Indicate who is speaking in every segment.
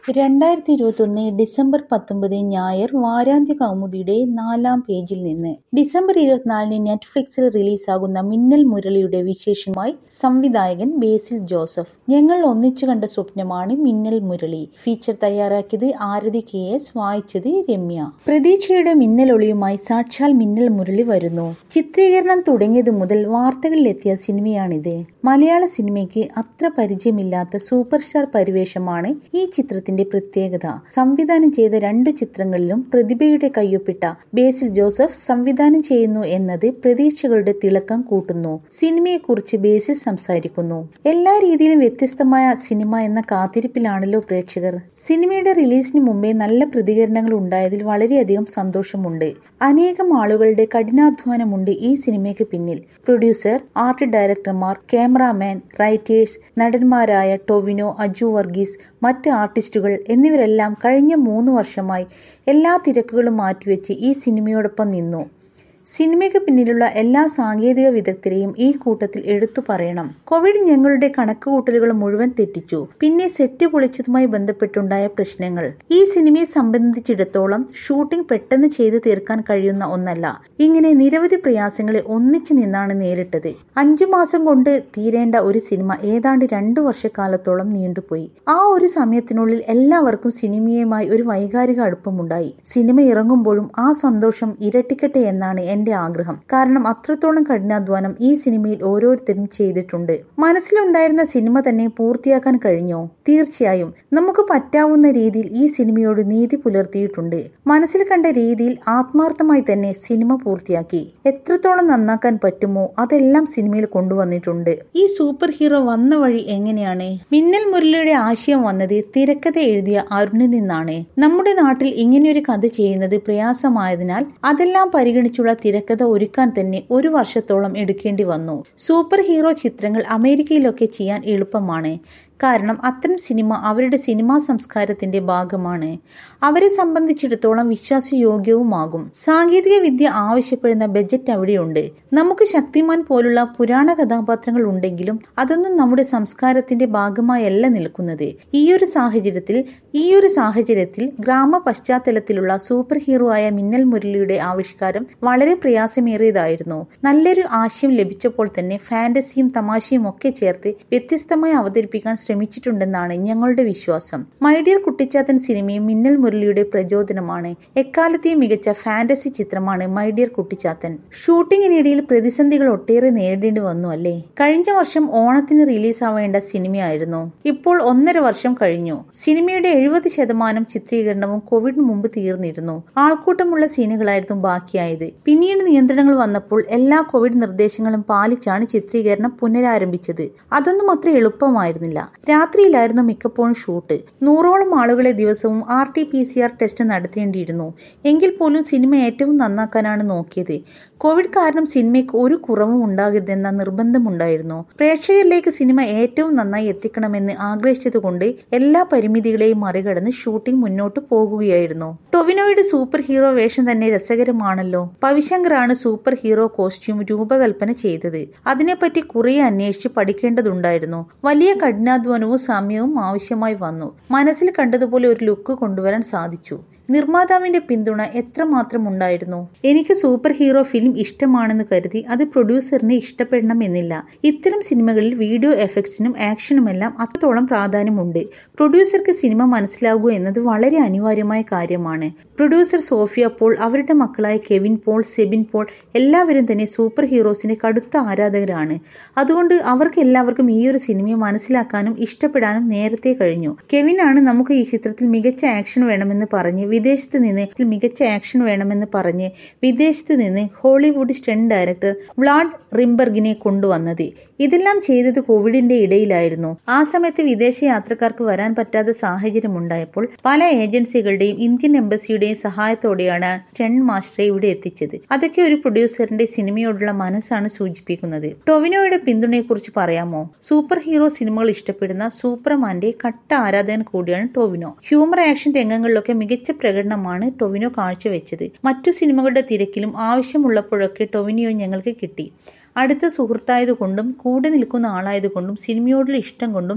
Speaker 1: രണ്ടായിരത്തി ഇരുപത്തൊന്ന് ഡിസംബർ പത്തൊമ്പത് ഞായർ വാരാന്ത്യ കൗമുദിയുടെ നാലാം പേജിൽ നിന്ന് ഡിസംബർ ഇരുപത്തിനാലിന് നെറ്റ്ഫ്ലിക്സിൽ റിലീസാകുന്ന മിന്നൽ മുരളിയുടെ വിശേഷമായി സംവിധായകൻ ബേസിൽ ജോസഫ് ഞങ്ങൾ ഒന്നിച്ചു കണ്ട സ്വപ്നമാണ് മിന്നൽ മുരളി ഫീച്ചർ തയ്യാറാക്കിയത് ആരതി കെ എസ് വായിച്ചത് രമ്യ പ്രതീക്ഷയുടെ മിന്നലൊളിയുമായി സാക്ഷാൽ മിന്നൽ മുരളി വരുന്നു ചിത്രീകരണം തുടങ്ങിയത് മുതൽ വാർത്തകളിലെത്തിയ സിനിമയാണിത് മലയാള സിനിമയ്ക്ക് അത്ര പരിചയമില്ലാത്ത സൂപ്പർ സ്റ്റാർ പരിവേഷമാണ് ഈ ചിത്രത്തിന്റെ പ്രത്യേകത സംവിധാനം ചെയ്ത രണ്ടു ചിത്രങ്ങളിലും പ്രതിഭയുടെ കയ്യൊപ്പിട്ട ബേസിൽ ജോസഫ് സംവിധാനം ചെയ്യുന്നു എന്നത് പ്രതീക്ഷകളുടെ തിളക്കം കൂട്ടുന്നു സിനിമയെക്കുറിച്ച് ബേസിൽ സംസാരിക്കുന്നു എല്ലാ രീതിയിലും വ്യത്യസ്തമായ സിനിമ എന്ന കാത്തിരിപ്പിലാണല്ലോ പ്രേക്ഷകർ സിനിമയുടെ റിലീസിന് മുമ്പേ നല്ല പ്രതികരണങ്ങൾ ഉണ്ടായതിൽ വളരെയധികം സന്തോഷമുണ്ട് അനേകം ആളുകളുടെ കഠിനാധ്വാനമുണ്ട് ഈ സിനിമയ്ക്ക് പിന്നിൽ പ്രൊഡ്യൂസർ ആർട്ട് ഡയറക്ടർമാർ ക്യാമറാമാൻ റൈറ്റേഴ്സ് നടന്മാരായ ടൊവിനോ അജു വർഗീസ് മറ്റ് ആർട്ടിസ്റ്റുകൾ എന്നിവരെല്ലാം കഴിഞ്ഞ മൂന്ന് വർഷമായി എല്ലാ തിരക്കുകളും മാറ്റിവെച്ച് ഈ സിനിമയോടൊപ്പം നിന്നു സിനിമയ്ക്ക് പിന്നിലുള്ള എല്ലാ സാങ്കേതിക വിദഗ്ധരെയും ഈ കൂട്ടത്തിൽ എടുത്തു പറയണം കോവിഡ് ഞങ്ങളുടെ കണക്കുകൂട്ടലുകൾ മുഴുവൻ തെറ്റിച്ചു പിന്നെ സെറ്റ് പൊളിച്ചതുമായി ബന്ധപ്പെട്ടുണ്ടായ പ്രശ്നങ്ങൾ ഈ സിനിമയെ സംബന്ധിച്ചിടത്തോളം ഷൂട്ടിംഗ് പെട്ടെന്ന് ചെയ്തു തീർക്കാൻ കഴിയുന്ന ഒന്നല്ല ഇങ്ങനെ നിരവധി പ്രയാസങ്ങളെ ഒന്നിച്ചു നിന്നാണ് നേരിട്ടത് അഞ്ചു മാസം കൊണ്ട് തീരേണ്ട ഒരു സിനിമ ഏതാണ്ട് രണ്ടു വർഷക്കാലത്തോളം നീണ്ടുപോയി ആ ഒരു സമയത്തിനുള്ളിൽ എല്ലാവർക്കും സിനിമയുമായി ഒരു വൈകാരിക അടുപ്പമുണ്ടായി സിനിമ ഇറങ്ങുമ്പോഴും ആ സന്തോഷം ഇരട്ടിക്കട്ടെ എന്നാണ് എന്റെ ആഗ്രഹം കാരണം അത്രത്തോളം കഠിനാധ്വാനം ഈ സിനിമയിൽ ഓരോരുത്തരും ചെയ്തിട്ടുണ്ട് മനസ്സിലുണ്ടായിരുന്ന സിനിമ തന്നെ പൂർത്തിയാക്കാൻ കഴിഞ്ഞോ തീർച്ചയായും നമുക്ക് പറ്റാവുന്ന രീതിയിൽ ഈ സിനിമയോട് നീതി പുലർത്തിയിട്ടുണ്ട് മനസ്സിൽ കണ്ട രീതിയിൽ ആത്മാർത്ഥമായി തന്നെ സിനിമ പൂർത്തിയാക്കി എത്രത്തോളം നന്നാക്കാൻ പറ്റുമോ അതെല്ലാം സിനിമയിൽ കൊണ്ടുവന്നിട്ടുണ്ട് ഈ സൂപ്പർ ഹീറോ വന്ന വഴി എങ്ങനെയാണ് മിന്നൽ മുരളിയുടെ ആശയം വന്നത് തിരക്കഥ എഴുതിയ അരുണിൽ നിന്നാണ് നമ്മുടെ നാട്ടിൽ ഇങ്ങനെയൊരു കഥ ചെയ്യുന്നത് പ്രയാസമായതിനാൽ അതെല്ലാം പരിഗണിച്ചുള്ള തിരക്കഥ ഒരുക്കാൻ തന്നെ ഒരു വർഷത്തോളം എടുക്കേണ്ടി വന്നു സൂപ്പർ ഹീറോ ചിത്രങ്ങൾ അമേരിക്കയിലൊക്കെ ചെയ്യാൻ എളുപ്പമാണ് കാരണം അത്തരം സിനിമ അവരുടെ സിനിമാ സംസ്കാരത്തിന്റെ ഭാഗമാണ് അവരെ സംബന്ധിച്ചിടത്തോളം വിശ്വാസയോഗ്യവുമാകും സാങ്കേതിക വിദ്യ ആവശ്യപ്പെടുന്ന ബജറ്റ് അവിടെയുണ്ട് നമുക്ക് ശക്തിമാൻ പോലുള്ള പുരാണ കഥാപാത്രങ്ങൾ ഉണ്ടെങ്കിലും അതൊന്നും നമ്മുടെ സംസ്കാരത്തിന്റെ ഭാഗമായല്ല നിൽക്കുന്നത് ഈയൊരു സാഹചര്യത്തിൽ ഈയൊരു സാഹചര്യത്തിൽ ഗ്രാമ പശ്ചാത്തലത്തിലുള്ള സൂപ്പർ ഹീറോ ആയ മിന്നൽ മുരളിയുടെ ആവിഷ്കാരം വളരെ പ്രയാസമേറിയതായിരുന്നു നല്ലൊരു ആശയം ലഭിച്ചപ്പോൾ തന്നെ ഫാന്റസിയും തമാശയും ഒക്കെ ചേർത്ത് വ്യത്യസ്തമായി അവതരിപ്പിക്കാൻ ശ്രമിച്ചിട്ടുണ്ടെന്നാണ് ഞങ്ങളുടെ വിശ്വാസം മൈഡിയർ കുട്ടിച്ചാത്തൻ സിനിമയും മിന്നൽ മുരളിയുടെ പ്രചോദനമാണ് എക്കാലത്തെയും മികച്ച ഫാന്റസി ചിത്രമാണ് മൈഡിയർ കുട്ടിച്ചാത്തൻ ഷൂട്ടിങ്ങിനിടയിൽ പ്രതിസന്ധികൾ ഒട്ടേറെ നേരിടേണ്ടി വന്നു അല്ലേ കഴിഞ്ഞ വർഷം ഓണത്തിന് റിലീസാവേണ്ട സിനിമയായിരുന്നു ഇപ്പോൾ ഒന്നര വർഷം കഴിഞ്ഞു സിനിമയുടെ എഴുപത് ശതമാനം ചിത്രീകരണവും കോവിഡ് മുമ്പ് തീർന്നിരുന്നു ആൾക്കൂട്ടമുള്ള സീനുകളായിരുന്നു ബാക്കിയായത് പിന്നീട് നിയന്ത്രണങ്ങൾ വന്നപ്പോൾ എല്ലാ കോവിഡ് നിർദ്ദേശങ്ങളും പാലിച്ചാണ് ചിത്രീകരണം പുനരാരംഭിച്ചത് അതൊന്നും അത്ര എളുപ്പമായിരുന്നില്ല രാത്രിയിലായിരുന്നു മിക്കപ്പോഴും ഷൂട്ട് നൂറോളം ആളുകളെ ദിവസവും R T P C R test നടത്തേണ്ടിയിരുന്നു എങ്കിൽ പോലും സിനിമ ഏറ്റവും നന്നാക്കാനാണ് നോക്കിയത് കോവിഡ് കാരണം സിനിമയ്ക്ക് ഒരു കുറവും ഉണ്ടാകരുതെന്ന നിർബന്ധമുണ്ടായിരുന്നു പ്രേക്ഷകരിലേക്ക് സിനിമ ഏറ്റവും നന്നായി എത്തിക്കണമെന്ന് ആഗ്രഹിച്ചതുകൊണ്ട് എല്ലാ പരിമിതികളെയും മറികടന്ന് ഷൂട്ടിംഗ് മുന്നോട്ട് പോകുകയായിരുന്നു ടൊവിനോയുടെ സൂപ്പർ ഹീറോ വേഷം തന്നെ രസകരമാണല്ലോ പവിശങ്കറാണ് സൂപ്പർ ഹീറോ കോസ്റ്റ്യൂം രൂപകൽപ്പന ചെയ്തത് അതിനെപ്പറ്റി കുറെ അന്വേഷിച്ച് പഠിക്കേണ്ടതുണ്ടായിരുന്നു വലിയ കഠിനാധ്വാനവും സമയവും ആവശ്യമായി വന്നു മനസ്സിൽ കണ്ടതുപോലെ ഒരു ലുക്ക് കൊണ്ടുവരാൻ സാധിച്ചു നിർമ്മാതാവിന്റെ പിന്തുണ എത്രമാത്രം ഉണ്ടായിരുന്നു എനിക്ക് സൂപ്പർ ഹീറോ ഫിലിം ഇഷ്ടമാണെന്ന് കരുതി അത് പ്രൊഡ്യൂസറിനെ ഇഷ്ടപ്പെടണമെന്നില്ല ഇത്തരം സിനിമകളിൽ വീഡിയോ എഫക്ട്സിനും ആക്ഷനുമെല്ലാം അത്രത്തോളം പ്രാധാന്യമുണ്ട് പ്രൊഡ്യൂസർക്ക് സിനിമ മനസ്സിലാകുക എന്നത് വളരെ അനിവാര്യമായ കാര്യമാണ് പ്രൊഡ്യൂസർ സോഫിയ പോൾ അവരുടെ മക്കളായ കെവിൻ പോൾ സെബിൻ പോൾ എല്ലാവരും തന്നെ സൂപ്പർ ഹീറോസിന്റെ കടുത്ത ആരാധകരാണ് അതുകൊണ്ട് അവർക്ക് എല്ലാവർക്കും ഈ ഒരു സിനിമയെ മനസ്സിലാക്കാനും ഇഷ്ടപ്പെടാനും നേരത്തെ കഴിഞ്ഞു കെവിനാണ് നമുക്ക് ഈ ചിത്രത്തിൽ മികച്ച ആക്ഷൻ വേണമെന്ന് പറഞ്ഞ് വിദേശത്ത് നിന്ന് മികച്ച ആക്ഷൻ വേണമെന്ന് പറഞ്ഞ് വിദേശത്ത് നിന്ന് ഹോളിവുഡ് സ്റ്റണ്ട് ഡയറക്ടർ വ്ലാഡ് റിംബർഗിനെ കൊണ്ടുവന്നത് ഇതെല്ലാം ചെയ്തത് കോവിഡിന്റെ ഇടയിലായിരുന്നു ആ സമയത്ത് വിദേശ യാത്രക്കാർക്ക് വരാൻ പറ്റാത്ത സാഹചര്യം ഉണ്ടായപ്പോൾ പല ഏജൻസികളുടെയും ഇന്ത്യൻ എംബസിയുടെയും സഹായത്തോടെയാണ് സ്റ്റണ്ട് മാസ്റ്ററെ ഇവിടെ എത്തിച്ചത് അതൊക്കെ ഒരു പ്രൊഡ്യൂസറിന്റെ സിനിമയോടുള്ള മനസ്സാണ് സൂചിപ്പിക്കുന്നത് ടൊവിനോയുടെ പിന്തുണയെക്കുറിച്ച് പറയാമോ സൂപ്പർ ഹീറോ സിനിമകൾ ഇഷ്ടപ്പെടുന്ന സൂപ്പർമാന്റെ കട്ട ആരാധകൻ കൂടിയാണ് ടൊവിനോ ഹ്യൂമർ ആക്ഷൻ രംഗങ്ങളിലൊക്കെ മികച്ച പ്രകടനമാണ് ടൊവിനോ കാഴ്ചവെച്ചത് മറ്റു സിനിമകളുടെ തിരക്കിലും ആവശ്യമുള്ളപ്പോഴൊക്കെ ടൊവിനിയോ ഞങ്ങൾക്ക് കിട്ടി അടുത്ത സുഹൃത്തായതുകൊണ്ടും കൂടെ നിൽക്കുന്ന ആളായതുകൊണ്ടും സിനിമയോടുള്ള ഇഷ്ടം കൊണ്ടും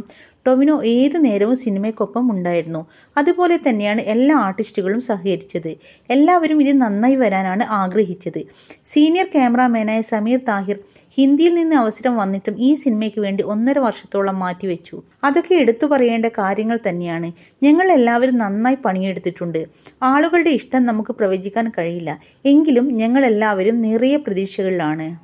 Speaker 1: ടൊവിനോ ഏതു നേരവും സിനിമയ്ക്കൊപ്പം ഉണ്ടായിരുന്നു അതുപോലെ തന്നെയാണ് എല്ലാ ആർട്ടിസ്റ്റുകളും സഹകരിച്ചത് എല്ലാവരും ഇത് നന്നായി വരാനാണ് ആഗ്രഹിച്ചത് സീനിയർ ക്യാമറാമാനായ സമീർ താഹിർ ഹിന്ദിയിൽ നിന്ന് അവസരം വന്നിട്ടും ഈ സിനിമയ്ക്ക് വേണ്ടി ഒന്നര വർഷത്തോളം മാറ്റിവെച്ചു അതൊക്കെ എടുത്തു പറയേണ്ട കാര്യങ്ങൾ തന്നെയാണ് ഞങ്ങൾ എല്ലാവരും നന്നായി പണിയെടുത്തിട്ടുണ്ട് ആളുകളുടെ ഇഷ്ടം നമുക്ക് പ്രവചിക്കാൻ കഴിയില്ല എങ്കിലും ഞങ്ങൾ എല്ലാവരും നിറയെ പ്രതീക്ഷകളിലാണ്